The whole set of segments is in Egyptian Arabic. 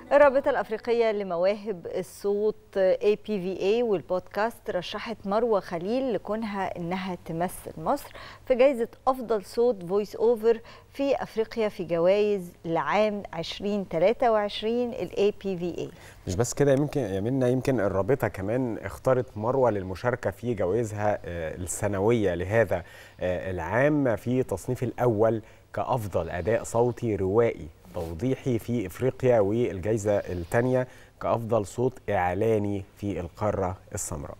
الرابطة الأفريقية لمواهب الصوت APVA والبودكاست رشحت مروة خليل لكونها إنها تمثل مصر في جائزة أفضل صوت فويس أوفر في أفريقيا في جوائز لعام 2023 ال APVA مش بس كده يمكن يا منى يمكن الرابطه كمان اختارت مروه للمشاركه في جوائزها آه، السنويه لهذا آه، العام في تصنيف الاول كافضل اداء صوتي روائي توضيحي في افريقيا والجائزه الثانيه كافضل صوت اعلاني في القاره السمراء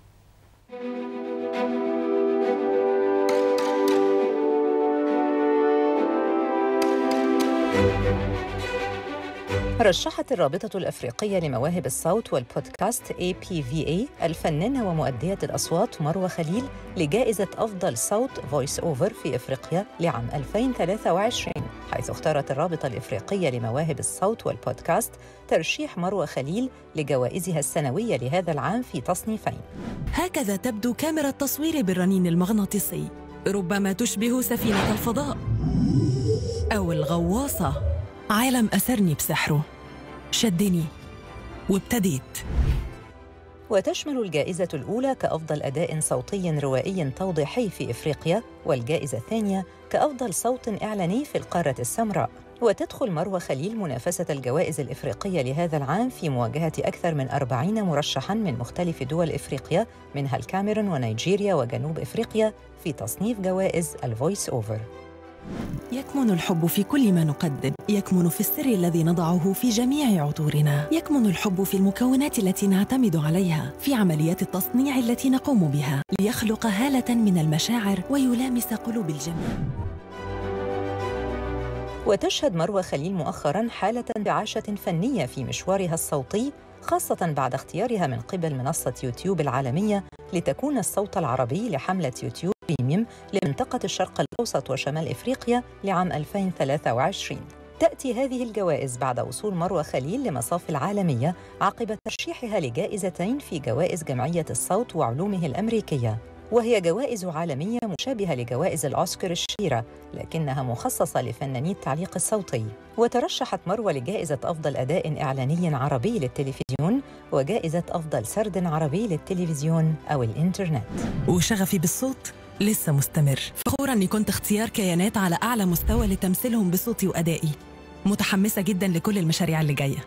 رشحت الرابطة الأفريقية لمواهب الصوت والبودكاست APVA الفنانة ومؤدية الأصوات مروة خليل لجائزة أفضل صوت فويس أوفر في إفريقيا لعام 2023 حيث اختارت الرابطة الإفريقية لمواهب الصوت والبودكاست ترشيح مروة خليل لجوائزها السنوية لهذا العام في تصنيفين هكذا تبدو كاميرا التصوير بالرنين المغناطيسي ربما تشبه سفينة الفضاء أو الغواصة عالم أسرني بسحره شدني وابتديت وتشمل الجائزة الأولى كأفضل أداء صوتي روائي توضيحي في إفريقيا والجائزة الثانية كأفضل صوت إعلاني في القارة السمراء وتدخل مروة خليل منافسة الجوائز الإفريقية لهذا العام في مواجهة أكثر من أربعين مرشحاً من مختلف دول إفريقيا منها الكاميرون ونيجيريا وجنوب إفريقيا في تصنيف جوائز الفويس أوفر يكمن الحب في كل ما نقدم يكمن في السر الذي نضعه في جميع عطورنا يكمن الحب في المكونات التي نعتمد عليها في عمليات التصنيع التي نقوم بها ليخلق هاله من المشاعر ويلامس قلوب الجميع وتشهد مروة خليل مؤخرا حالة انتعاشة فنية في مشوارها الصوتي خاصة بعد اختيارها من قبل منصة يوتيوب العالمية لتكون الصوت العربي لحملة يوتيوب بريميوم لمنطقة الشرق الأوسط وشمال إفريقيا لعام 2023 تأتي هذه الجوائز بعد وصول مروة خليل لمصاف العالمية عقب ترشيحها لجائزتين في جوائز جمعية الصوت وعلومه الأمريكية وهي جوائز عالمية مشابهة لجوائز الأوسكار الشهيرة لكنها مخصصة لفناني التعليق الصوتي وترشحت مروة لجائزة أفضل أداء إعلاني عربي للتلفزيون وجائزة أفضل سرد عربي للتلفزيون أو الإنترنت وشغفي بالصوت لسه مستمر فخورة أني كنت اختيار كيانات على أعلى مستوى لتمثيلهم بصوتي وأدائي متحمسة جدا لكل المشاريع اللي جايه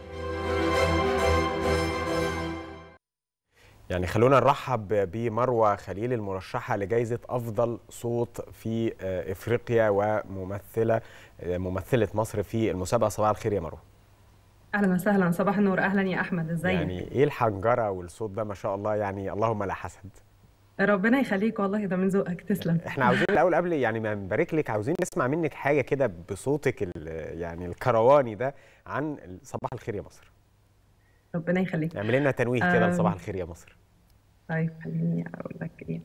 يعني خلونا نرحب بمروه خليل المرشحه لجائزه افضل صوت في آه، افريقيا وممثله آه، ممثله مصر في المسابقه صباح الخير يا مروه اهلا وسهلا صباح النور اهلا يا احمد ازيك يعني ايه الحنجره والصوت ده ما شاء الله يعني اللهم لا حسد ربنا يخليك والله ده من ذوقك تسلم احنا عاوزين الاول قبل يعني ما نبارك لك عاوزين نسمع منك حاجه كده بصوتك ال- يعني الكرواني ده عن صباح الخير يا مصر ربنا يخليك اعملي لنا تنويه كده أم. لصباح الخير يا مصر طيب خليني اقول لك ايه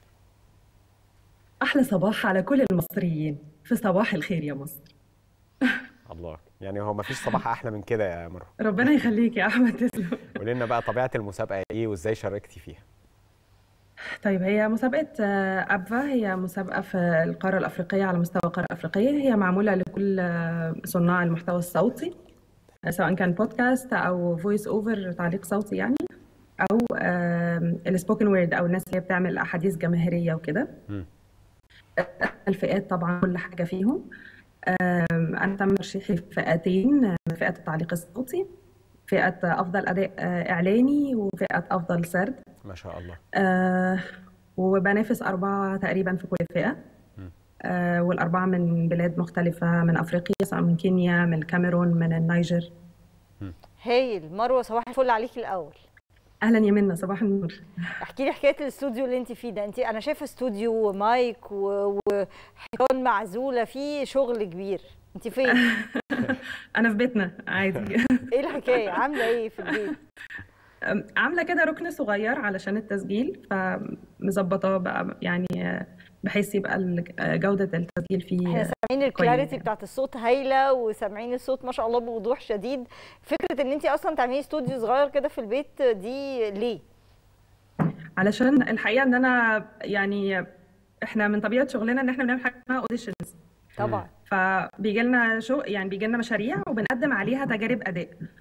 احلى صباح على كل المصريين في صباح الخير يا مصر الله يعني هو ما فيش صباح احلى من كده يا مروه ربنا يخليك يا احمد تسلم قولي لنا بقى طبيعه المسابقه ايه وازاي شاركتي فيها طيب هي مسابقة آه، أبفا هي مسابقة في القارة الأفريقية على مستوى القارة الأفريقية هي معمولة لكل آه، صناع المحتوى الصوتي آه، سواء كان بودكاست أو فويس أوفر تعليق صوتي يعني أو السبوكن وورد أو الناس اللي هي بتعمل أحاديث جماهيرية وكده مم. الفئات طبعا كل حاجة فيهم آم، أنا تم ترشيحي في فئتين آه، فئة التعليق الصوتي فئة أفضل أداء آه، إعلاني وفئة أفضل سرد ما شاء الله آه وبنافس أربعة تقريبا في كل فئة آه والأربعة من بلاد مختلفة من أفريقيا سواء من كينيا من الكاميرون من النيجر هايل مروه صباح الفل عليكي الاول أهلا يا منى صباح النور احكي لي حكايه الاستوديو اللي انت فيه ده انت انا شايفه استوديو ومايك و- وحيطان معزوله فيه شغل كبير انت فين أنا في بيتنا عادي ايه الحكايه عامله ايه في البيت أم، عاملة كده ركن صغير علشان التسجيل فمظبطاه بقى يعني آه، بحيث يبقى ال- آه، جودة التسجيل فيه احنا آه، سامعين الكلاريتي كويس. بتاعت الصوت هايله وسامعين الصوت ما شاء الله بوضوح شديد فكره ان انت اصلا تعملي استوديو صغير كده في البيت دي ليه علشان الحقيقة إن أنا يعني إحنا من طبيعة شغلنا إن إحنا بنعمل حاجة اسمها أوديشنز طبعا فبيجي لنا شو يعني بيجي لنا مشاريع وبنقدم عليها تجارب اداء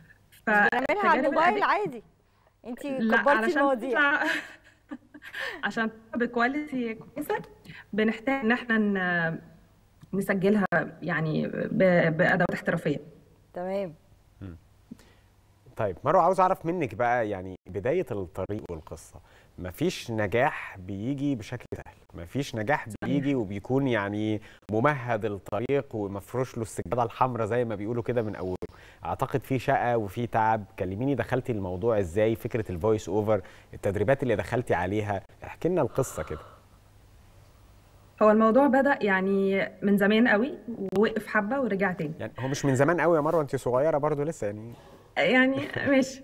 بنعملها على الموبايل عادي انت كبرتي المواضيع عشان بكواليتي كويسه بنحتاج ان احنا نسجلها يعني بادوات احترافيه تمام طيب مروه عاوز اعرف منك بقى يعني بدايه الطريق والقصه مفيش نجاح بيجي بشكل سهل مفيش نجاح بيجي وبيكون يعني ممهد الطريق ومفروش له السجاده الحمراء زي ما بيقولوا كده من اوله اعتقد في شقه وفي تعب كلميني دخلتي الموضوع ازاي فكره الفويس اوفر التدريبات اللي دخلتي عليها احكي لنا القصه كده هو الموضوع بدا يعني من زمان قوي ووقف حبه ورجع تاني يعني هو مش من زمان قوي يا مروه انت صغيره برضو لسه يعني يعني ماشي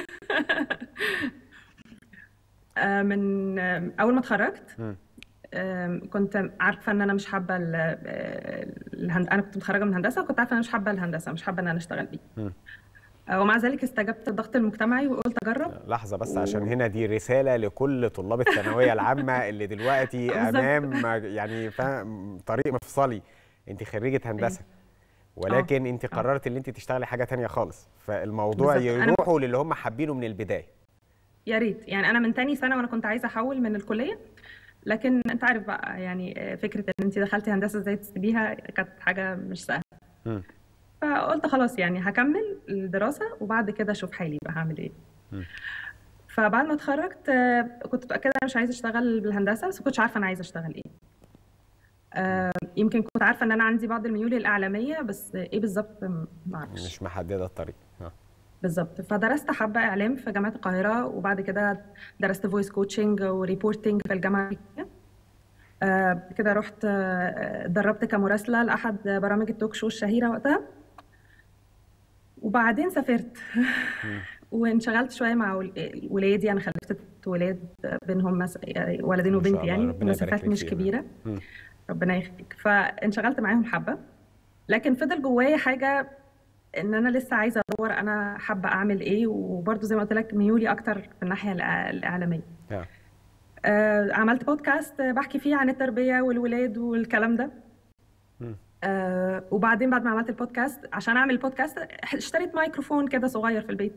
من اول ما اتخرجت كنت عارفه ان انا مش حابه الهند... انا كنت متخرجه من هندسه وكنت عارفه ان انا مش حابه الهندسه مش حابه ان انا اشتغل بيه ومع ذلك استجبت الضغط المجتمعي وقلت اجرب لحظه بس عشان هنا دي رساله لكل طلاب الثانويه العامه اللي دلوقتي امام يعني فاهم طريق مفصلي انت خريجه هندسه ولكن انت قررت ان انت تشتغلي حاجه تانية خالص فالموضوع يروحوا للي هم حابينه من البدايه يا ريت يعني انا من تاني سنه وانا كنت عايزه احول من الكليه لكن انت عارف بقى يعني فكره ان انت دخلتي هندسه ازاي تسيبيها كانت حاجه مش سهله م. فقلت خلاص يعني هكمل الدراسه وبعد كده اشوف حالي بقى هعمل ايه م. فبعد ما اتخرجت كنت متاكده انا مش عايزه اشتغل بالهندسه بس ما كنتش عارفه انا عايزه اشتغل ايه يمكن كنت عارفه ان انا عندي بعض الميول الاعلاميه بس ايه بالظبط ما اعرفش مش محدده الطريق بالظبط فدرست حبه اعلام في جامعه القاهره وبعد كده درست فويس كوتشنج وريبورتنج في الجامعه الامريكيه آه كده رحت اتدربت آه كمراسله لاحد برامج التوك شو الشهيره وقتها وبعدين سافرت وانشغلت شويه مع ولادي انا خلفت ولاد بينهم مس... ولدين وبنت يعني مسافات مش كبيره م. ربنا يخليك فانشغلت معاهم حبه لكن فضل جوايا حاجه ان انا لسه عايزه ادور انا حابه اعمل ايه وبرده زي ما قلت لك ميولي اكتر في الناحيه الاعلاميه yeah. آه عملت بودكاست بحكي فيه عن التربيه والولاد والكلام ده mm. آه وبعدين بعد ما عملت البودكاست عشان اعمل البودكاست اشتريت مايكروفون كده صغير في البيت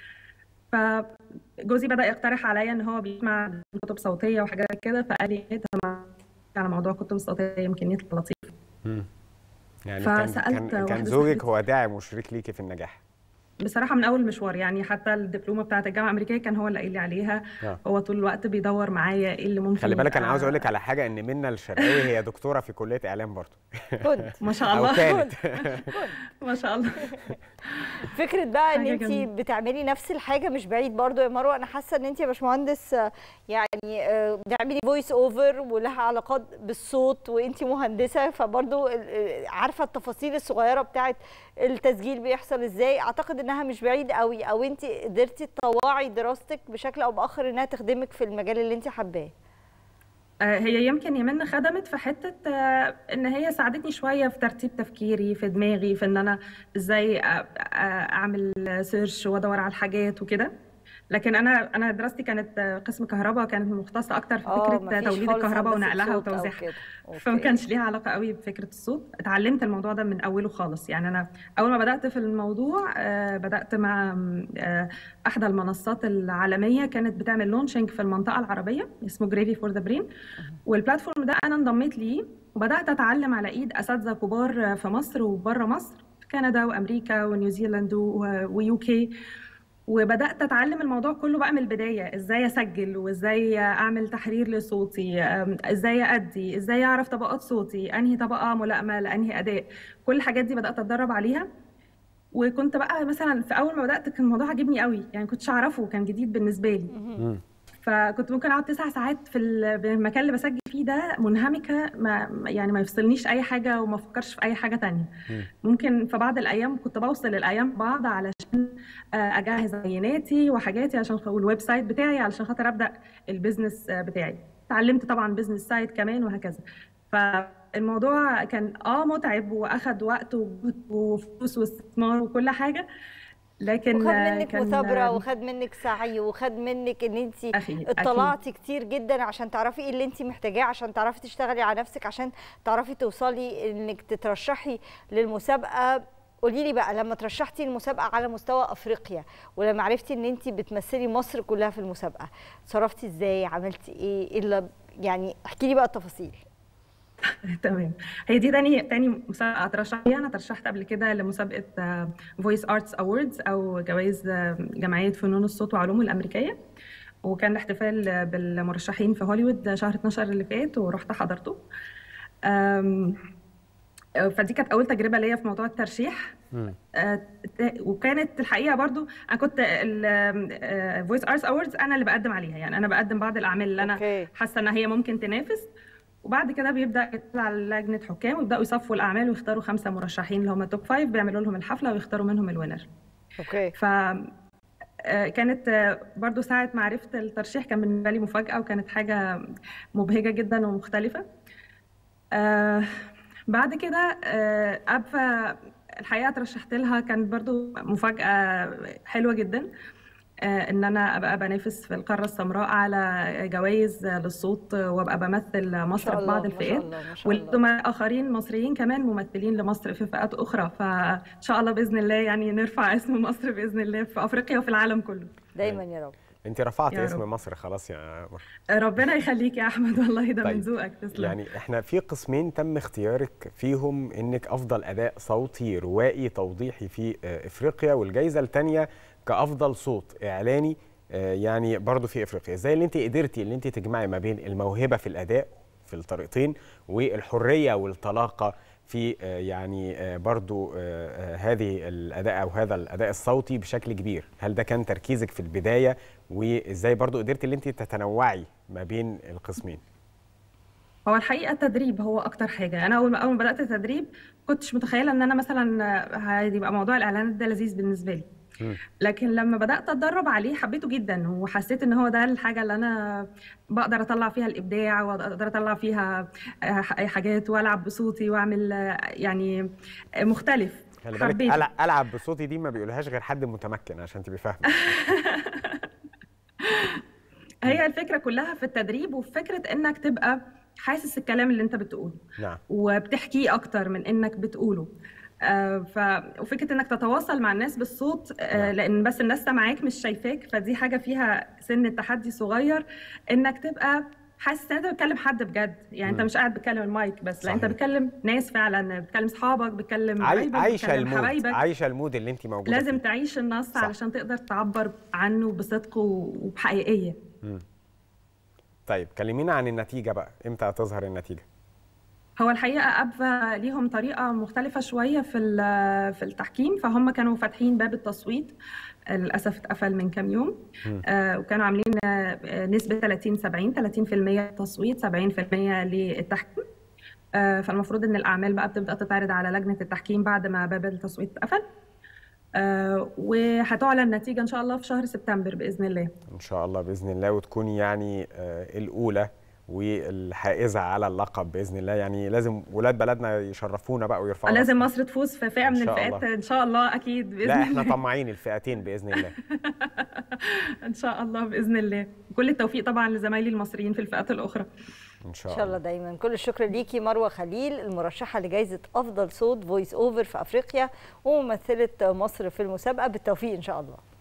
فجوزي بدا يقترح عليا ان هو بيسمع كتب صوتيه وحاجات كده فقال لي ايه على موضوع كتب الصوتيه يمكن يطلع لطيف يعني كان كان, كان زوجك هو داعم وشريك ليكي في النجاح بصراحه من اول المشوار يعني حتى الدبلومه بتاعه الجامعه الامريكيه كان هو اللي قايل لي عليها آه. هو طول الوقت بيدور معايا ايه اللي ممكن خلي بالك انا عاوز اقول لك على حاجه ان منى الشرقاوي هي دكتوره في كليه اعلام برضه كنت ما شاء الله أو كانت ما شاء الله فكره بقى ان انت بتعملي نفس الحاجه مش بعيد برضه يا مروه انا حاسه ان انت يا باشمهندس يعني بتعملي فويس اوفر ولها علاقات بالصوت وانت مهندسه فبرضه عارفه التفاصيل الصغيره بتاعه التسجيل بيحصل ازاي اعتقد انها مش بعيد قوي او انت قدرتي تطوعي دراستك بشكل او باخر انها تخدمك في المجال اللي انت حباه هي يمكن يمن خدمت في حته ان هي ساعدتني شويه في ترتيب تفكيري في دماغي في ان انا ازاي اعمل سيرش وادور على الحاجات وكده لكن انا انا دراستي كانت قسم كهرباء كانت مختصه اكتر في فكره توليد الكهرباء ونقلها وتوزيعها فما كانش ليها علاقه قوي بفكره الصوت اتعلمت الموضوع ده من اوله خالص يعني انا اول ما بدات في الموضوع بدات مع احدى المنصات العالميه كانت بتعمل لونشنج في المنطقه العربيه اسمه جريفي فور ذا برين والبلاتفورم ده انا انضميت ليه وبدات اتعلم على ايد اساتذه كبار في مصر وبره مصر في كندا وامريكا ونيوزيلاند ويوكي وبدات اتعلم الموضوع كله بقى من البدايه ازاي اسجل وازاي اعمل تحرير لصوتي ازاي ادي ازاي اعرف طبقات صوتي انهي طبقه ملائمه لانهي اداء كل الحاجات دي بدات اتدرب عليها وكنت بقى مثلا في اول ما بدات كان الموضوع عجبني قوي يعني كنتش اعرفه كان جديد بالنسبه لي فكنت ممكن اقعد تسع ساعات في المكان اللي بسجل فيه ده منهمكه ما يعني ما يفصلنيش اي حاجه وما افكرش في اي حاجه تانية ممكن في بعض الايام كنت بوصل الايام بعض علشان اجهز عيناتي وحاجاتي عشان والويب سايت بتاعي علشان خاطر ابدا البيزنس بتاعي اتعلمت طبعا بيزنس سايت كمان وهكذا فالموضوع كان اه متعب واخد وقت وفلوس واستثمار وكل حاجه لكن وخد منك مثابره وخد منك سعي وخد منك ان انت اطلعتي كتير جدا عشان تعرفي ايه اللي انت محتاجاه عشان تعرفي تشتغلي على نفسك عشان تعرفي توصلي انك تترشحي للمسابقه قولي لي بقى لما ترشحتي المسابقه على مستوى افريقيا ولما عرفتي ان انت بتمثلي مصر كلها في المسابقه صرفتي ازاي عملتي ايه ايه اللي يعني احكي لي بقى التفاصيل تمام هي دي تاني تاني مسابقه اترشح فيها انا ترشحت قبل كده لمسابقه فويس ارتس اووردز او جوائز جمعيه فنون الصوت وعلوم الامريكيه وكان الاحتفال بالمرشحين في هوليوود شهر 12 اللي فات ورحت حضرته فدي كانت اول تجربه ليا في موضوع الترشيح وكانت الحقيقه برضو انا كنت الفويس ارتس اووردز انا اللي بقدم عليها يعني انا بقدم بعض الاعمال اللي انا حاسه ان هي ممكن تنافس وبعد كده بيبدا يطلع لجنه حكام ويبداوا يصفوا الاعمال ويختاروا خمسه مرشحين اللي هم توب فايف بيعملوا لهم الحفله ويختاروا منهم الوينر اوكي ف كانت برضو ساعة ما عرفت الترشيح كان بالنسبة لي مفاجأة وكانت حاجة مبهجة جدا ومختلفة بعد كده أبفا الحقيقة ترشحت لها كانت برضو مفاجأة حلوة جدا ان انا ابقى بنافس في القاره السمراء على جوائز للصوت وابقى بمثل مصر في بعض الفئات والزملاء اخرين مصريين كمان ممثلين لمصر في فئات اخرى فان شاء الله باذن الله يعني نرفع اسم مصر باذن الله في افريقيا وفي العالم كله دايما يا رب انت رفعت اسم رب. مصر خلاص يا ربنا يخليك يا احمد والله ده طيب. من ذوقك تسلم يعني احنا في قسمين تم اختيارك فيهم انك افضل اداء صوتي روائي توضيحي في افريقيا والجائزه الثانيه كافضل صوت اعلاني يعني برضو في افريقيا ازاي اللي انت قدرتي اللي انت تجمعي ما بين الموهبه في الاداء في الطريقتين والحريه والطلاقه في يعني برضو هذه الاداء او هذا الاداء الصوتي بشكل كبير هل ده كان تركيزك في البدايه وازاي برضو قدرتي اللي انت تتنوعي ما بين القسمين هو الحقيقه التدريب هو اكتر حاجه انا اول ما اول ما بدات التدريب كنتش متخيله ان انا مثلا هيبقى موضوع الاعلانات ده لذيذ بالنسبه لي لكن لما بدات اتدرب عليه حبيته جدا وحسيت ان هو ده الحاجه اللي انا بقدر اطلع فيها الابداع واقدر اطلع فيها حاجات والعب بصوتي واعمل يعني مختلف خلي بالك العب بصوتي دي ما بيقولهاش غير حد متمكن عشان تبقي فاهمه هي الفكره كلها في التدريب وفي فكره انك تبقى حاسس الكلام اللي انت بتقوله نعم وبتحكيه اكتر من انك بتقوله آه ف وفكره انك تتواصل مع الناس بالصوت آه لان بس الناس سامعاك مش شايفاك فدي حاجه فيها سن تحدي صغير انك تبقى حاسس ان انت بتكلم حد بجد يعني م. انت مش قاعد بتكلم المايك بس صحيح. لا انت بتكلم ناس فعلا بتكلم اصحابك بتكلم عاي... عايشه المود حبايبك. عايشه المود اللي انت موجوده لازم فيه. تعيش النص صح. علشان تقدر تعبر عنه بصدق وبحقيقيه م. طيب كلمينا عن النتيجه بقى امتى هتظهر النتيجه هو الحقيقه ابفا ليهم طريقه مختلفه شويه في في التحكيم فهم كانوا فاتحين باب التصويت للاسف اتقفل من كام يوم آه وكانوا عاملين آه نسبه 30 70 30% تصويت 70% للتحكيم آه فالمفروض ان الاعمال بقى بتبدا تتعرض على لجنه التحكيم بعد ما باب التصويت اتقفل آه وهتعلن النتيجه ان شاء الله في شهر سبتمبر باذن الله ان شاء الله باذن الله وتكوني يعني آه الاولى والحائزه على اللقب باذن الله يعني لازم ولاد بلدنا يشرفونا بقى ويرفعوا لازم مصر تفوز في فئه من الفئات ان شاء الله اكيد باذن لا احنا طماعين الفئتين باذن الله ان شاء الله باذن الله كل التوفيق طبعا لزمايلي المصريين في الفئات الاخرى ان شاء, إن شاء الله دايما كل الشكر ليكي مروه خليل المرشحه لجائزه افضل صوت فويس اوفر في افريقيا وممثله مصر في المسابقه بالتوفيق ان شاء الله